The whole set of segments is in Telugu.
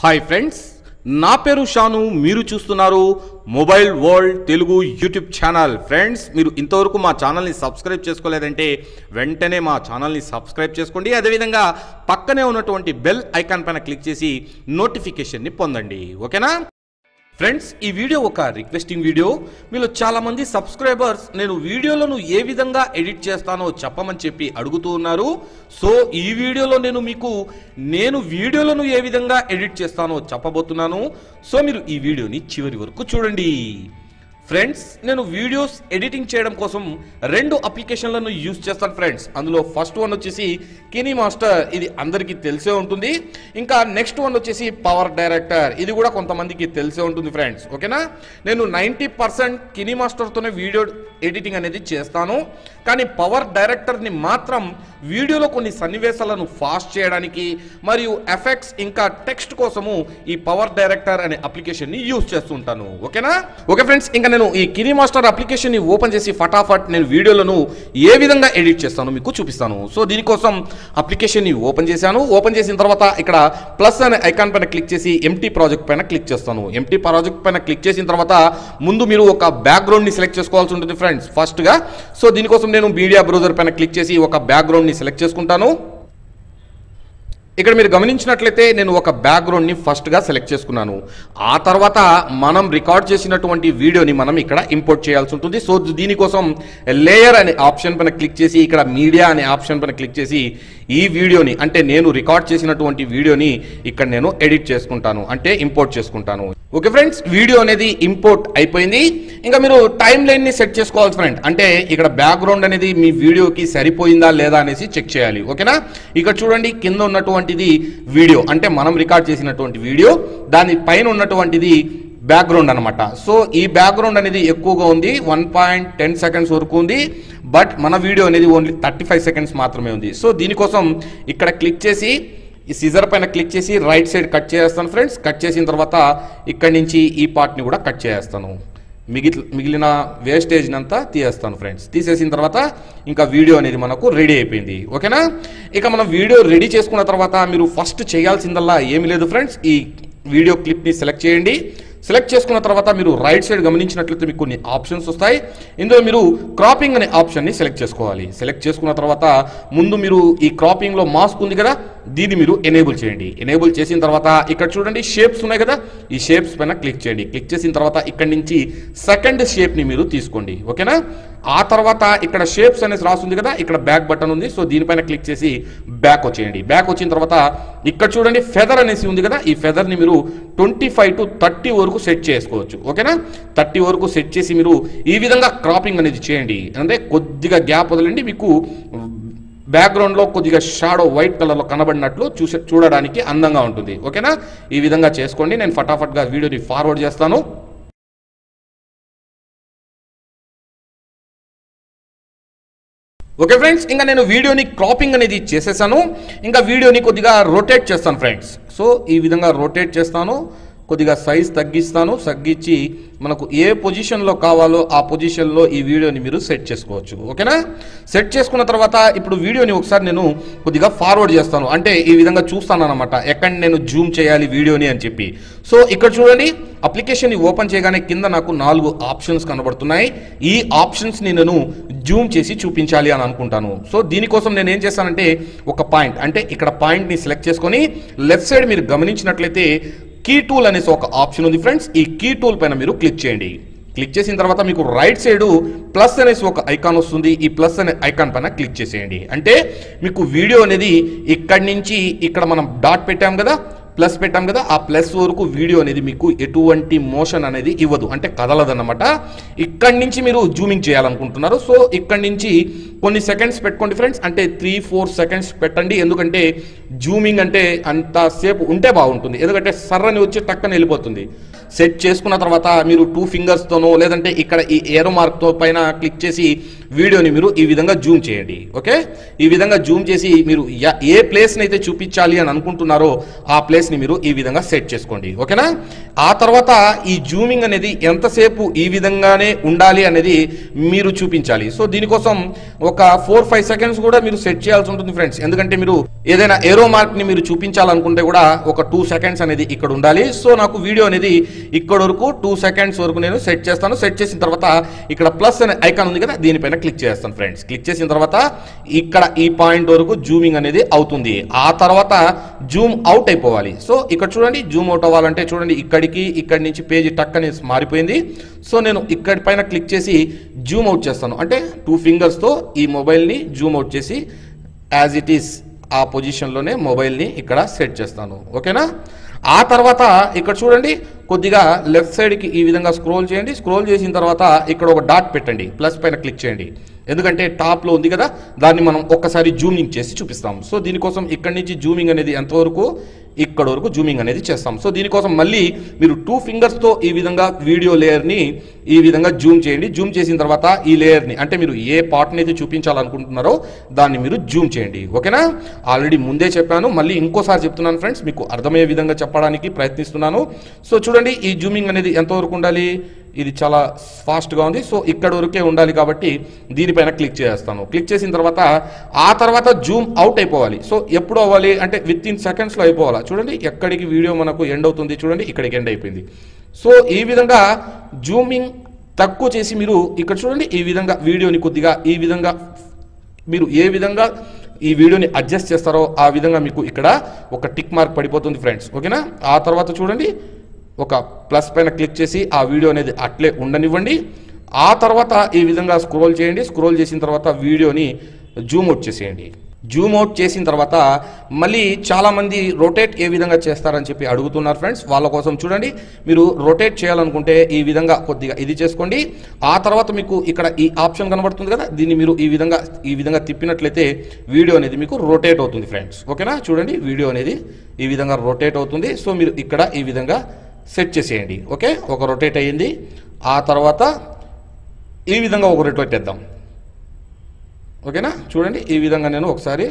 హాయ్ ఫ్రెండ్స్ నా పేరు షాను మీరు చూస్తున్నారు mobile world Telugu YouTube channel friends మీరు ఇంతవరకు మా ఛానల్ని సబ్స్క్రైబ్ చేసుకోలేదంటే వెంటనే మా ఛానల్ని సబ్స్క్రైబ్ చేసుకోండి అదేవిధంగా పక్కనే ఉన్నటువంటి బెల్ ఐకాన్ పైన క్లిక్ చేసి నోటిఫికేషన్ని పొందండి ఓకేనా ఫ్రెండ్స్ ఈ వీడియో ఒక రిక్వెస్టింగ్ వీడియో మీలో చాలా మంది సబ్స్క్రైబర్స్ నేను వీడియోలను ఏ విధంగా ఎడిట్ చేస్తానో చెప్పమని చెప్పి అడుగుతూ ఉన్నారు సో ఈ వీడియోలో నేను మీకు నేను వీడియోలను ఏ విధంగా ఎడిట్ చేస్తానో చెప్పబోతున్నాను సో మీరు ఈ వీడియోని చివరి వరకు చూడండి ఫ్రెండ్స్ నేను వీడియోస్ ఎడిటింగ్ చేయడం కోసం రెండు అప్లికేషన్లను యూజ్ చేస్తాను ఫ్రెండ్స్ అందులో ఫస్ట్ వన్ వచ్చేసి కినీ మాస్టర్ ఇది అందరికీ తెలిసే ఉంటుంది ఇంకా నెక్స్ట్ వన్ వచ్చేసి పవర్ డైరెక్టర్ ఇది కూడా కొంతమందికి తెలిసే ఉంటుంది ఫ్రెండ్స్ ఓకేనా నేను నైంటీ పర్సెంట్ కినీ మాస్టర్తోనే వీడియో ఎడిటింగ్ అనేది చేస్తాను కానీ పవర్ డైరెక్టర్ని మాత్రం వీడియోలో కొన్ని సన్నివేశాలను ఫాస్ట్ చేయడానికి మరియు ఎఫెక్ట్స్ ఇంకా టెక్స్ట్ కోసము ఈ పవర్ డైరెక్టర్ అనే అప్లికేషన్ని యూజ్ చేస్తుంటాను ఓకేనా ఓకే ఫ్రెండ్స్ ఇంకా నేను ఈ కినీ మాస్టర్ అప్లికేషన్ని ఓపెన్ చేసి ఫటాఫట్ నేను వీడియోలను ఏ విధంగా ఎడిట్ చేస్తానో మీకు చూపిస్తాను సో దీనికోసం అప్లికేషన్ని ఓపెన్ చేశాను ఓపెన్ చేసిన తర్వాత ఇక్కడ ప్లస్ అనే ఐకాన్ పైన క్లిక్ చేసి ఎంటీ ప్రాజెక్ట్ పైన క్లిక్ చేస్తాను ఎంటీ ప్రాజెక్ట్ పైన క్లిక్ చేసిన తర్వాత ముందు మీరు ఒక బ్యాక్గ్రౌండ్ని సెలెక్ట్ చేసుకోవాల్సి ఉంటుంది ఫ్రెండ్స్ ఫస్ట్గా సో దీనికోసం నేను మీడియా బ్రౌజర్ పైన క్లిక్ చేసి ఒక బ్యాక్గ్రౌండ్ని సెలెక్ట్ చేసుకుంటాను ఇక్కడ మీరు గమనించినట్లయితే నేను ఒక బ్యాక్గ్రౌండ్ని ఫస్ట్గా సెలెక్ట్ చేసుకున్నాను ఆ తర్వాత మనం రికార్డ్ చేసినటువంటి వీడియోని మనం ఇక్కడ ఇంపోర్ట్ చేయాల్సి ఉంటుంది సో దీనికోసం లేయర్ అనే ఆప్షన్ పైన క్లిక్ చేసి ఇక్కడ మీడియా అనే ఆప్షన్ పైన క్లిక్ చేసి ఈ వీడియోని అంటే నేను రికార్డ్ చేసినటువంటి వీడియోని ఇక్కడ నేను ఎడిట్ చేసుకుంటాను అంటే ఇంపోర్ట్ చేసుకుంటాను ఓకే ఫ్రెండ్స్ వీడియో అనేది ఇంపోర్ట్ అయిపోయింది ఇంకా మీరు టైం లైన్ ని సెట్ చేసుకోవాలి ఫ్రెండ్ అంటే ఇక్కడ బ్యాక్గ్రౌండ్ అనేది మీ వీడియోకి సరిపోయిందా లేదా అనేసి చెక్ చేయాలి ఓకేనా ఇక్కడ చూడండి కింద ఉన్నటువంటిది వీడియో అంటే మనం రికార్డ్ చేసినటువంటి వీడియో దాని పైన ఉన్నటువంటిది బ్యాక్గ్రౌండ్ అనమాట సో ఈ బ్యాక్గ్రౌండ్ అనేది ఎక్కువగా ఉంది వన్ పాయింట్ టెన్ సెకండ్స్ వరకు ఉంది బట్ మన వీడియో అనేది ఓన్లీ థర్టీ ఫైవ్ సెకండ్స్ మాత్రమే ఉంది సో దీనికోసం ఇక్కడ క్లిక్ చేసి ఈ సిజర్ పైన క్లిక్ చేసి రైట్ సైడ్ కట్ చేస్తాను ఫ్రెండ్స్ కట్ చేసిన తర్వాత ఇక్కడి నుంచి ఈ పార్ట్ని కూడా కట్ చేస్తాను మిగిలి మిగిలిన వేస్టేజ్ని అంతా తీసేస్తాను ఫ్రెండ్స్ తీసేసిన తర్వాత ఇంకా వీడియో అనేది మనకు రెడీ అయిపోయింది ఓకేనా ఇక మనం వీడియో రెడీ చేసుకున్న తర్వాత మీరు ఫస్ట్ చేయాల్సిందల్లా ఏమీ లేదు ఫ్రెండ్స్ ఈ వీడియో క్లిప్ని సెలెక్ట్ చేయండి సెలెక్ట్ చేసుకున్న తర్వాత మీరు రైట్ సైడ్ గమనించినట్లయితే మీకు కొన్ని ఆప్షన్స్ వస్తాయి ఇందులో మీరు క్రాపింగ్ అనే ఆప్షన్ని సెలెక్ట్ చేసుకోవాలి సెలెక్ట్ చేసుకున్న తర్వాత ముందు మీరు ఈ క్రాపింగ్లో మాస్క్ ఉంది కదా దీన్ని మీరు ఎనేబుల్ చేయండి ఎనేబుల్ చేసిన తర్వాత ఇక్కడ చూడండి షేప్స్ ఉన్నాయి కదా ఈ షేప్స్ పైన క్లిక్ చేయండి క్లిక్ చేసిన తర్వాత ఇక్కడ నుంచి సెకండ్ షేప్ని మీరు తీసుకోండి ఓకేనా ఆ తర్వాత ఇక్కడ షేప్స్ అనేసి రాస్తుంది కదా ఇక్కడ బ్యాక్ బటన్ ఉంది సో దీనిపైన క్లిక్ చేసి బ్యాక్ వచ్చేయండి బ్యాక్ వచ్చిన తర్వాత ఇక్కడ చూడండి ఫెదర్ అనేసి ఉంది కదా ఈ ఫెదర్ని మీరు ట్వంటీ ఫైవ్ టు థర్టీ వరకు సెట్ చేసుకోవచ్చు ఓకేనా థర్టీ వరకు సెట్ చేసి మీరు ఈ విధంగా క్రాపింగ్ అనేది చేయండి అంటే కొద్దిగా గ్యాప్ వదలండి మీకు బ్యాక్గ్రౌండ్లో కొద్దిగా షాడో వైట్ కలర్లో కనబడినట్లు చూసే చూడడానికి అందంగా ఉంటుంది ఓకేనా ఈ విధంగా చేసుకోండి నేను ఫటాఫట్గా వీడియోని ఫార్వర్డ్ చేస్తాను ఓకే ఫ్రెండ్స్ ఇంకా నేను వీడియోని క్రాపింగ్ అనేది చేసేసాను ఇంకా వీడియోని కొద్దిగా రొటేట్ చేస్తాను ఫ్రెండ్స్ సో ఈ విధంగా రొటేట్ చేస్తాను కొద్దిగా సైజ్ తగ్గిస్తాను తగ్గించి మనకు ఏ పొజిషన్లో కావాలో ఆ పొజిషన్లో ఈ వీడియోని మీరు సెట్ చేసుకోవచ్చు ఓకేనా సెట్ చేసుకున్న తర్వాత ఇప్పుడు వీడియోని ఒకసారి నేను కొద్దిగా ఫార్వర్డ్ చేస్తాను అంటే ఈ విధంగా చూస్తాను అనమాట ఎక్కడ నేను జూమ్ చేయాలి వీడియోని అని చెప్పి సో ఇక్కడ చూడండి అప్లికేషన్ ఓపెన్ చేయగానే కింద నాకు నాలుగు ఆప్షన్స్ కనబడుతున్నాయి ఈ ఆప్షన్స్ని నేను జూమ్ చేసి చూపించాలి అని అనుకుంటాను సో దీనికోసం నేను ఏం చేస్తానంటే ఒక పాయింట్ అంటే ఇక్కడ పాయింట్ని సెలెక్ట్ చేసుకొని లెఫ్ట్ సైడ్ మీరు గమనించినట్లయితే కీ టూల్ అనేసి ఒక ఆప్షన్ ఉంది ఫ్రెండ్స్ ఈ కీ టూల్ పైన మీరు క్లిక్ చేయండి క్లిక్ చేసిన తర్వాత మీకు రైట్ సైడ్ ప్లస్ అనేసి ఒక ఐకాన్ వస్తుంది ఈ ప్లస్ అనే ఐకాన్ పైన క్లిక్ చేసేయండి అంటే మీకు వీడియో అనేది ఇక్కడి నుంచి ఇక్కడ మనం డాట్ పెట్టాం కదా ప్లస్ పెట్టాం కదా ఆ ప్లస్ వరకు వీడియో అనేది మీకు ఎటువంటి మోషన్ అనేది ఇవ్వదు అంటే కదలదన్నమాట ఇక్కడి నుంచి మీరు జూమింగ్ చేయాలనుకుంటున్నారు సో ఇక్కడి నుంచి కొన్ని సెకండ్స్ పెట్టుకోండి ఫ్రెండ్స్ అంటే త్రీ ఫోర్ సెకండ్స్ పెట్టండి ఎందుకంటే జూమింగ్ అంటే అంతసేపు ఉంటే బాగుంటుంది ఎందుకంటే సర్రని వచ్చి టక్కన వెళ్ళిపోతుంది సెట్ చేసుకున్న తర్వాత మీరు టూ ఫింగర్స్తోనో లేదంటే ఇక్కడ ఈ ఏరో మార్క్తో పైన క్లిక్ చేసి వీడియోని మీరు ఈ విధంగా జూమ్ చేయండి ఓకే ఈ విధంగా జూమ్ చేసి మీరు యా- ఏ ప్లేస్ని అయితే చూపించాలి అని అనుకుంటున్నారో ఆ ప్లేస్ ప్లేస్ని మీరు ఈ విధంగా సెట్ చేసుకోండి ఓకేనా ఆ తర్వాత ఈ జూమింగ్ అనేది ఎంతసేపు ఈ విధంగానే ఉండాలి అనేది మీరు చూపించాలి సో దీనికోసం ఒక ఫోర్ ఫైవ్ సెకండ్స్ కూడా మీరు సెట్ చేయాల్సి ఉంటుంది ఫ్రెండ్స్ ఎందుకంటే మీరు ఏదైనా ఏరో మార్క్ ని మీరు చూపించాలనుకుంటే కూడా ఒక టూ సెకండ్స్ అనేది ఇక్కడ ఉండాలి సో నాకు వీడియో అనేది ఇక్కడ వరకు టూ సెకండ్స్ వరకు నేను సెట్ చేస్తాను సెట్ చేసిన తర్వాత ఇక్కడ ప్లస్ అనే ఐకాన్ ఉంది కదా దీనిపైన క్లిక్ చేస్తాను ఫ్రెండ్స్ క్లిక్ చేసిన తర్వాత ఇక్కడ ఈ పాయింట్ వరకు జూమింగ్ అనేది అవుతుంది ఆ తర్వాత జూమ్ అవుట్ అయిపోవాలి సో ఇక్కడ చూడండి జూమ్ అవుట్ అవ్వాలంటే చూడండి ఇక్కడికి ఇక్కడి నుంచి పేజీ టక్ అనేది మారిపోయింది సో నేను ఇక్కడి పైన క్లిక్ చేసి జూమ్ అవుట్ చేస్తాను అంటే టూ ఫింగర్స్తో ఈ మొబైల్ని జూమ్ అవుట్ చేసి యాజ్ ఇట్ ఈస్ ఆ పొజిషన్లోనే మొబైల్ని ఇక్కడ సెట్ చేస్తాను ఓకేనా ఆ తర్వాత ఇక్కడ చూడండి కొద్దిగా లెఫ్ట్ సైడ్కి ఈ విధంగా స్క్రోల్ చేయండి స్క్రోల్ చేసిన తర్వాత ఇక్కడ ఒక డాట్ పెట్టండి ప్లస్ పైన క్లిక్ చేయండి ఎందుకంటే టాప్లో ఉంది కదా దాన్ని మనం ఒక్కసారి జూమింగ్ చేసి చూపిస్తాం సో దీనికోసం ఇక్కడి నుంచి జూమింగ్ అనేది ఎంతవరకు ఇక్కడ వరకు జూమింగ్ అనేది చేస్తాం సో దీనికోసం మళ్ళీ మీరు టూ ఫింగర్స్తో ఈ విధంగా వీడియో లేయర్ని ఈ విధంగా జూమ్ చేయండి జూమ్ చేసిన తర్వాత ఈ లేయర్ని అంటే మీరు ఏ పార్ట్ని అయితే చూపించాలనుకుంటున్నారో దాన్ని మీరు జూమ్ చేయండి ఓకేనా ఆల్రెడీ ముందే చెప్పాను మళ్ళీ ఇంకోసారి చెప్తున్నాను ఫ్రెండ్స్ మీకు అర్థమయ్యే విధంగా చెప్పడానికి ప్రయత్నిస్తున్నాను సో చూడండి ఈ జూమింగ్ అనేది ఎంతవరకు ఉండాలి ఇది చాలా ఫాస్ట్గా ఉంది సో ఇక్కడ వరకే ఉండాలి కాబట్టి దీనిపైన క్లిక్ చేస్తాను క్లిక్ చేసిన తర్వాత ఆ తర్వాత జూమ్ అవుట్ అయిపోవాలి సో ఎప్పుడు అవ్వాలి అంటే విత్ ఇన్ సెకండ్స్లో అయిపోవాలా చూడండి ఎక్కడికి వీడియో మనకు ఎండ్ అవుతుంది చూడండి ఇక్కడికి ఎండ్ అయిపోయింది సో ఈ విధంగా జూమింగ్ తక్కువ చేసి మీరు ఇక్కడ చూడండి ఈ విధంగా వీడియోని కొద్దిగా ఈ విధంగా మీరు ఏ విధంగా ఈ వీడియోని అడ్జస్ట్ చేస్తారో ఆ విధంగా మీకు ఇక్కడ ఒక టిక్ మార్క్ పడిపోతుంది ఫ్రెండ్స్ ఓకేనా ఆ తర్వాత చూడండి ఒక ప్లస్ పైన క్లిక్ చేసి ఆ వీడియో అనేది అట్లే ఉండనివ్వండి ఆ తర్వాత ఈ విధంగా స్క్రోల్ చేయండి స్క్రోల్ చేసిన తర్వాత వీడియోని జూమ్ అవుట్ చేసేయండి జూమ్ అవుట్ చేసిన తర్వాత మళ్ళీ చాలామంది రొటేట్ ఏ విధంగా చేస్తారని చెప్పి అడుగుతున్నారు ఫ్రెండ్స్ వాళ్ళ కోసం చూడండి మీరు రొటేట్ చేయాలనుకుంటే ఈ విధంగా కొద్దిగా ఇది చేసుకోండి ఆ తర్వాత మీకు ఇక్కడ ఈ ఆప్షన్ కనబడుతుంది కదా దీన్ని మీరు ఈ విధంగా ఈ విధంగా తిప్పినట్లయితే వీడియో అనేది మీకు రొటేట్ అవుతుంది ఫ్రెండ్స్ ఓకేనా చూడండి వీడియో అనేది ఈ విధంగా రొటేట్ అవుతుంది సో మీరు ఇక్కడ ఈ విధంగా సెట్ చేసేయండి ఓకే ఒక రొటేట్ అయ్యింది ఆ తర్వాత ఈ విధంగా ఒక రొటేట్ చేద్దాం ఓకేనా చూడండి ఈ విధంగా నేను ఒకసారి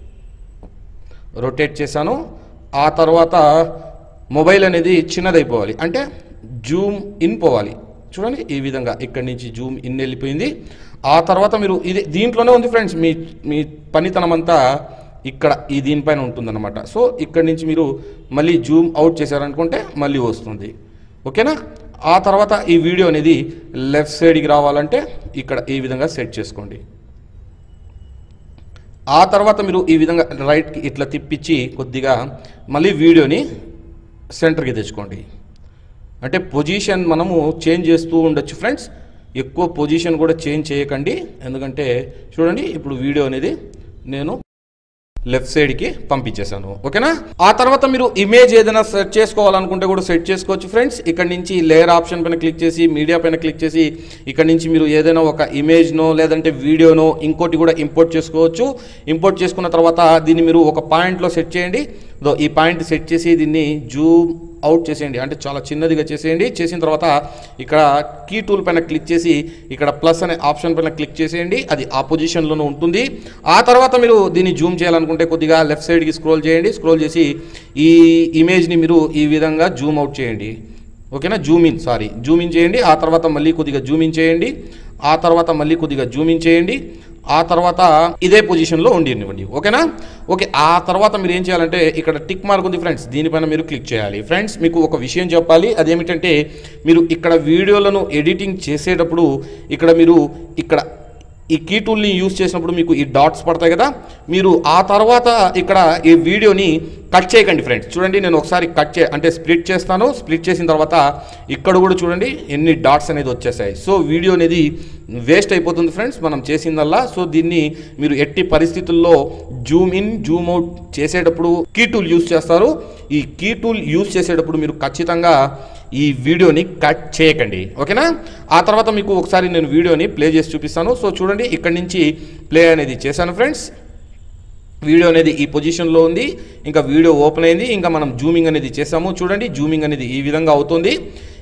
రొటేట్ చేశాను ఆ తర్వాత మొబైల్ అనేది చిన్నదైపోవాలి అంటే జూమ్ ఇన్ పోవాలి చూడండి ఈ విధంగా ఇక్కడి నుంచి జూమ్ ఇన్ వెళ్ళిపోయింది ఆ తర్వాత మీరు ఇది దీంట్లోనే ఉంది ఫ్రెండ్స్ మీ మీ పనితనం అంతా ఇక్కడ ఈ దీనిపైన ఉంటుందన్నమాట సో ఇక్కడి నుంచి మీరు మళ్ళీ జూమ్ అవుట్ చేశారనుకుంటే మళ్ళీ వస్తుంది ఓకేనా ఆ తర్వాత ఈ వీడియో అనేది లెఫ్ట్ సైడ్కి రావాలంటే ఇక్కడ ఈ విధంగా సెట్ చేసుకోండి ఆ తర్వాత మీరు ఈ విధంగా రైట్కి ఇట్లా తిప్పించి కొద్దిగా మళ్ళీ వీడియోని సెంటర్కి తెచ్చుకోండి అంటే పొజిషన్ మనము చేంజ్ చేస్తూ ఉండొచ్చు ఫ్రెండ్స్ ఎక్కువ పొజిషన్ కూడా చేంజ్ చేయకండి ఎందుకంటే చూడండి ఇప్పుడు వీడియో అనేది నేను లెఫ్ట్ సైడ్కి పంపించేశాను ఓకేనా ఆ తర్వాత మీరు ఇమేజ్ ఏదైనా సెట్ చేసుకోవాలనుకుంటే కూడా సెట్ చేసుకోవచ్చు ఫ్రెండ్స్ ఇక్కడ నుంచి లేయర్ ఆప్షన్ పైన క్లిక్ చేసి మీడియా పైన క్లిక్ చేసి ఇక్కడ నుంచి మీరు ఏదైనా ఒక ఇమేజ్నో లేదంటే వీడియోనో ఇంకోటి కూడా ఇంపోర్ట్ చేసుకోవచ్చు ఇంపోర్ట్ చేసుకున్న తర్వాత దీన్ని మీరు ఒక పాయింట్లో సెట్ చేయండి దో ఈ పాయింట్ సెట్ చేసి దీన్ని జూమ్ అవుట్ చేసేయండి అంటే చాలా చిన్నదిగా చేసేయండి చేసిన తర్వాత ఇక్కడ కీ టూల్ పైన క్లిక్ చేసి ఇక్కడ ప్లస్ అనే ఆప్షన్ పైన క్లిక్ చేసేయండి అది ఆ పొజిషన్లోనే ఉంటుంది ఆ తర్వాత మీరు దీన్ని జూమ్ చేయాలనుకుంటే కొద్దిగా లెఫ్ట్ సైడ్కి స్క్రోల్ చేయండి స్క్రోల్ చేసి ఈ ఇమేజ్ని మీరు ఈ విధంగా జూమ్ అవుట్ చేయండి ఓకేనా zoom in sorry zoom in చేయండి ఆ తర్వాత మళ్ళీ కొద్దిగా జూమ్ ఇన్ చేయండి ఆ తర్వాత మళ్ళీ కొద్దిగా జూమ్ ఇన్ చేయండి ఆ తర్వాత ఇదే పొజిషన్లో ఉండినివ్వండి ఓకేనా ఓకే ఆ తర్వాత మీరు ఏం చేయాలంటే ఇక్కడ టిక్ మార్క్ ఉంది ఫ్రెండ్స్ దీనిపైన మీరు క్లిక్ చేయాలి ఫ్రెండ్స్ మీకు ఒక విషయం చెప్పాలి అదేమిటంటే మీరు ఇక్కడ వీడియోలను ఎడిటింగ్ చేసేటప్పుడు ఇక్కడ మీరు ఇక్కడ ఈ కీ టూల్ని యూస్ చేసినప్పుడు మీకు ఈ డాట్స్ పడతాయి కదా మీరు ఆ తర్వాత ఇక్కడ ఈ వీడియోని కట్ చేయకండి ఫ్రెండ్స్ చూడండి నేను ఒకసారి కట్ చే అంటే స్ప్లిట్ చేస్తాను స్ప్లిట్ చేసిన తర్వాత ఇక్కడ కూడా చూడండి ఎన్ని డాట్స్ అనేది వచ్చేసాయి సో వీడియో అనేది వేస్ట్ అయిపోతుంది ఫ్రెండ్స్ మనం చేసిందల్లా సో దీన్ని మీరు ఎట్టి పరిస్థితుల్లో జూమ్ ఇన్ జూమ్ అవుట్ చేసేటప్పుడు కీ టూల్ యూస్ చేస్తారు ఈ కీ టూల్ యూస్ చేసేటప్పుడు మీరు ఖచ్చితంగా ఈ వీడియోని కట్ చేయకండి ఓకేనా ఆ తర్వాత మీకు ఒకసారి నేను వీడియోని ప్లే చేసి చూపిస్తాను సో చూడండి ఇక్కడి నుంచి ప్లే అనేది చేశాను ఫ్రెండ్స్ వీడియో అనేది ఈ పొజిషన్లో ఉంది ఇంకా వీడియో ఓపెన్ అయింది ఇంకా మనం జూమింగ్ అనేది చేసాము చూడండి జూమింగ్ అనేది ఈ విధంగా అవుతుంది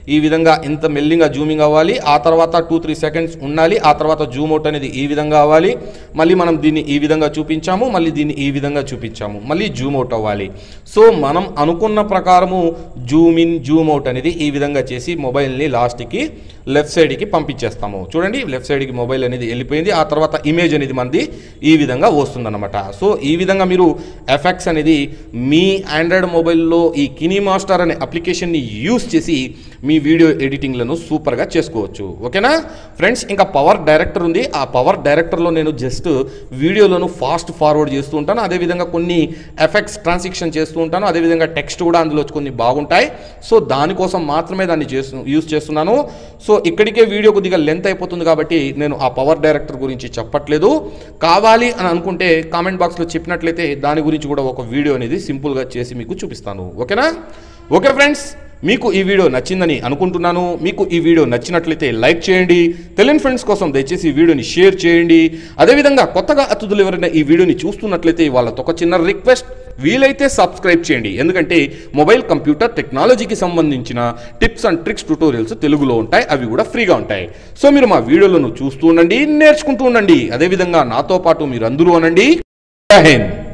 ఈ విధంగా ఇంత మెల్లిగా జూమింగ్ అవ్వాలి ఆ తర్వాత టూ త్రీ సెకండ్స్ ఉండాలి ఆ తర్వాత జూమ్ అవుట్ అనేది ఈ విధంగా అవ్వాలి మళ్ళీ మనం దీన్ని ఈ విధంగా చూపించాము మళ్ళీ దీన్ని ఈ విధంగా చూపించాము మళ్ళీ జూమ్ అవుట్ అవ్వాలి సో మనం అనుకున్న ప్రకారము జూమ్ ఇన్ జూమ్ అవుట్ అనేది ఈ విధంగా చేసి మొబైల్ని లాస్ట్కి లెఫ్ట్ సైడ్కి పంపించేస్తాము చూడండి లెఫ్ట్ సైడ్కి మొబైల్ అనేది వెళ్ళిపోయింది ఆ తర్వాత ఇమేజ్ అనేది మనది ఈ విధంగా వస్తుందన్నమాట సో ఈ విధంగా మీరు ఎఫెక్ట్స్ అనేది మీ ఆండ్రాయిడ్ మొబైల్లో ఈ కినీ మాస్టర్ అనే అప్లికేషన్ని యూస్ చేసి మీ వీడియో ఎడిటింగ్లను సూపర్గా చేసుకోవచ్చు ఓకేనా ఫ్రెండ్స్ ఇంకా పవర్ డైరెక్టర్ ఉంది ఆ పవర్ డైరెక్టర్లో నేను జస్ట్ వీడియోలను ఫాస్ట్ ఫార్వర్డ్ చేస్తూ ఉంటాను అదేవిధంగా కొన్ని ఎఫెక్ట్స్ ట్రాన్సిక్షన్ చేస్తూ ఉంటాను అదేవిధంగా టెక్స్ట్ కూడా అందులో కొన్ని బాగుంటాయి సో దానికోసం మాత్రమే దాన్ని చేస్తు యూస్ చేస్తున్నాను సో ఇక్కడికే వీడియో కొద్దిగా లెంత్ అయిపోతుంది కాబట్టి నేను ఆ పవర్ డైరెక్టర్ గురించి చెప్పట్లేదు కావాలి అని అనుకుంటే కామెంట్ బాక్స్లో చెప్పినట్లయితే దాని గురించి కూడా ఒక వీడియో అనేది సింపుల్గా చేసి మీకు చూపిస్తాను ఓకేనా ఓకే ఫ్రెండ్స్ మీకు ఈ వీడియో నచ్చిందని అనుకుంటున్నాను మీకు ఈ వీడియో నచ్చినట్లయితే లైక్ చేయండి తెలియని ఫ్రెండ్స్ కోసం దయచేసి ఈ వీడియోని షేర్ చేయండి అదేవిధంగా కొత్తగా అతిథులు ఎవరైనా ఈ వీడియోని చూస్తున్నట్లయితే వాళ్ళతో ఒక చిన్న రిక్వెస్ట్ వీలైతే సబ్స్క్రైబ్ చేయండి ఎందుకంటే మొబైల్ కంప్యూటర్ టెక్నాలజీకి సంబంధించిన టిప్స్ అండ్ ట్రిక్స్ ట్యూటోరియల్స్ తెలుగులో ఉంటాయి అవి కూడా ఫ్రీగా ఉంటాయి సో మీరు మా వీడియోలను చూస్తూ ఉండండి నేర్చుకుంటూ ఉండండి అదేవిధంగా నాతో పాటు మీరు అందరూ అనండి జై హింద్